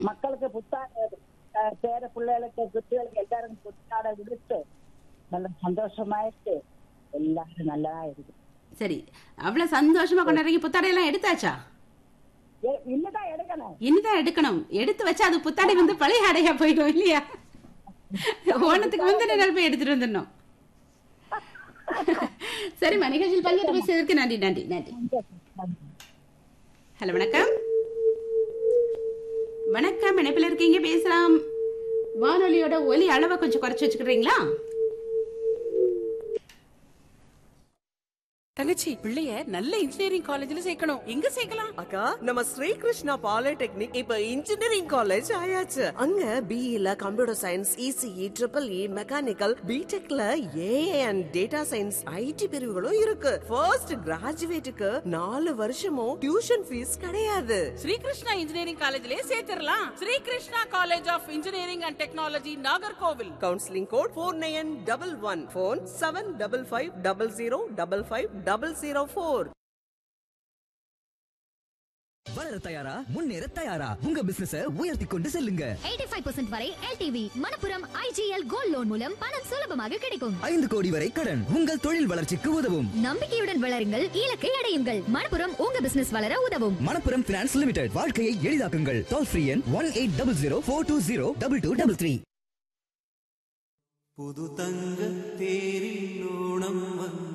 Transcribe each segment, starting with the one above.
மக்களுக்கு புத்தாடை அஹ், பேர பிள்ளைகளுக்கு குட்டிகளுக்கு எல்லாரும் புத்தாடை விடுத்து நல்ல சந்தோஷமாயிட்டு எல்லாரும் நல்லா இருக்கு சரி அவ்வளவு சந்தோஷமா கொண்டாடுறீங்க புத்தாடை எல்லாம் எடுத்தாச்சா ஏ- இன்னுதான் எடுக்கணும் இனிதான் எடுக்கணும் எடுத்து வச்சா அது புத்தாடை வந்து பழைய அடையா போயிடும் இல்லையா ஓணத்துக்கு முந்தின நாள் போய் எடுத்துட்டு வந்துடணும் சரிம்மா நிகழ்ச்சியில் பங்கேற்று பேசியதற்கு நன்றி நன்றி நன்றி ஹலோ வணக்கம் வணக்கம் இணைப்பில் இருக்கீங்க பேசலாம் வானொலியோட ஒலி அளவை கொஞ்சம் குறைச்சு வச்சுக்கிறீங்களா தங்கச்சி பிள்ளைய நல்ல இன்ஜினியரிங் காலேஜ்ல சேர்க்கணும் எங்க சேர்க்கலாம் அக்கா நம்ம ஸ்ரீ கிருஷ்ணா பாலிடெக்னிக் இப்ப இன்ஜினியரிங் காலேஜ் ஆயாச்சு அங்க பிஇல computer science ECE triple E mechanical பிடெக்ல ஏஏ அண்ட் டேட்டா சயின்ஸ் ஐடி பிரிவுகளும் இருக்கு ஃபர்ஸ்ட் கிராஜுவேட்டுக்கு நாலு வருஷமும் டியூஷன் ஃபீஸ் கிடையாது ஸ்ரீ கிருஷ்ணா இன்ஜினியரிங் காலேஜ்லயே சேர்த்திடலாம் Sri Krishna college of engineering and technology Nagercoil counselling code four nine double one phone seven double five double zero double five double zero four வளர தயாரா முன்னேற தயாரா உங்க பிசினஸ உயர்த்தி கொண்டு செல்லுங்க 85% வரை LTV Manappuram IGL gold loan மூலம் பணம் சுலபமாக கிடைக்கும் ஐந்து கோடி வரை கடன் உங்கள் தொழில் வளர்ச்சிக்கு உதவும் நம்பிக்கையுடன் வளருங்கள் இலக்கை அடையுங்கள் மணப்புரம் உங்க பிசினஸ் வளர உதவும் மணப்புரம் பினான்ஸ் லிமிடெட் வாழ்க்கையை எளிதாக்குங்கள் டோல் ஃப்ரீ எண் one eight double zero four two zero double two double three புது தங்க தேரில் ஓணம் வந்தல்லோ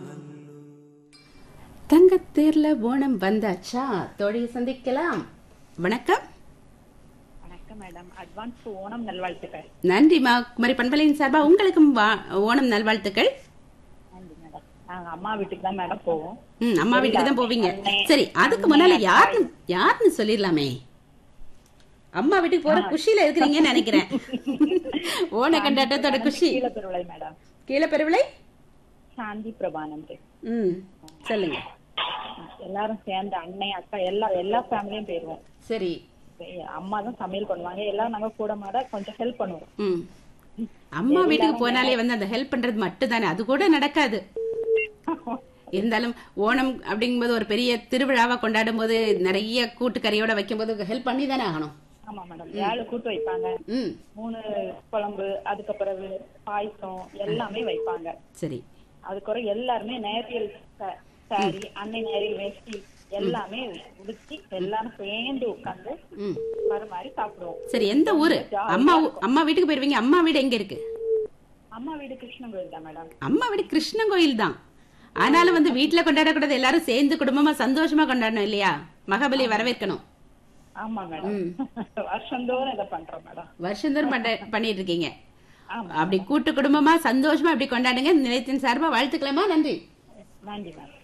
தங்கத்தேர்ல ஓணம் வந்தாச்சா தோழியை சந்திக்கலாம் வணக்கம் வணக்கம் மேடம் அட்வான்ஸ் ஓணம் நல்வாழ்த்துக்கள் நன்றிமா குமரி பண்பலையின் சார்பா உங்களுக்கும் வா- ஓணம் நல்வாழ்த்துக்கள் நன்றி மேடம் நாங்க அம்மா வீட்டுக்கு தான் மேடம் போவோம் ம் அம்மா வீட்டுக்கு தான் போவீங்க அண்ணே, சரி அதுக்கு முன்னால யாருன்னு யாருன்னு சொல்லிடலாமே அம்மா வீட்டுக்கு போற குஷியில இருக்கிறீங்கன்னு நினைக்கிறேன் ஓண கொண்டாட்டத்தோட குஷி கீழ பெருவிளை மேடம் கீழே பெருவிலை சாந்தி பிரபானந்த் ம் சொல்லுங்க எல்லாரும் சேர்ந்து அண்ணன் அக்கா எல்லா எல்லா ஃபேமிலியும் போயிருவோம் சரி அம்மா தான் சமையல் பண்ணுவாங்க எல்லாரும் நாங்க கூட மாட கொஞ்சம் ஹெல்ப் பண்ணுவோம் ம் அம்மா வீட்டுக்கு போனாலே வந்து அந்த ஹெல்ப் பண்றது மட்டும் தானே அது கூட நடக்காது இருந்தாலும் ஓணம் அப்படிங்கும்போது ஒரு பெரிய திருவிழாவா கொண்டாடும் போது நிறைய கூட்டுக்கறியோட வைக்கும்போது ஹெல்ப் பண்ணி தானே ஆகணும் ஆமா மேடம் ஏழு கூட்டு வைப்பாங்க ம் மூணு குழம்பு அதுக்கு பிறகு பாயசம் எல்லாமே வைப்பாங்க சரி அதுக்கப்புறம் எல்லாருமே நேரியல் சாரி அன்னை நேரியல் வேஷ்டி எல்லாமே உடுத்தி எல்லாரும் சேர்ந்து உட்கார்ந்து ம் வர மாதிரி சாப்பிடுவோம் சரி எந்த ஊரு அம்மா ஊ- அம்மா வீட்டுக்கு போயிருவீங்க அம்மா வீடு எங்க இருக்கு அம்மா வீடு கிருஷ்ணன் கோயில் தான் மேடம் அம்மா வீடு கிருஷ்ணன் கோயில் தான் ஆனாலும் வந்து வீட்டுல கொண்டாடக்கூடாது எல்லாரும் சேர்ந்து குடும்பமா சந்தோஷமா கொண்டாடணும் இல்லையா மகாபலி வரவேற்கணும் ஆமா மேடம் வருஷந்தோறும் இதை பண்றோம் மேடம் வருஷந்தோறும் பண்ண பண்ணிட்டு இருக்கீங்க ஆமா அப்படி கூட்டு குடும்பமா சந்தோஷமா அப்படி கொண்டாடுங்க நிலையத்தின் சார்பா வாழ்த்துக்கலாமா நன்றி நன்றி மேடம்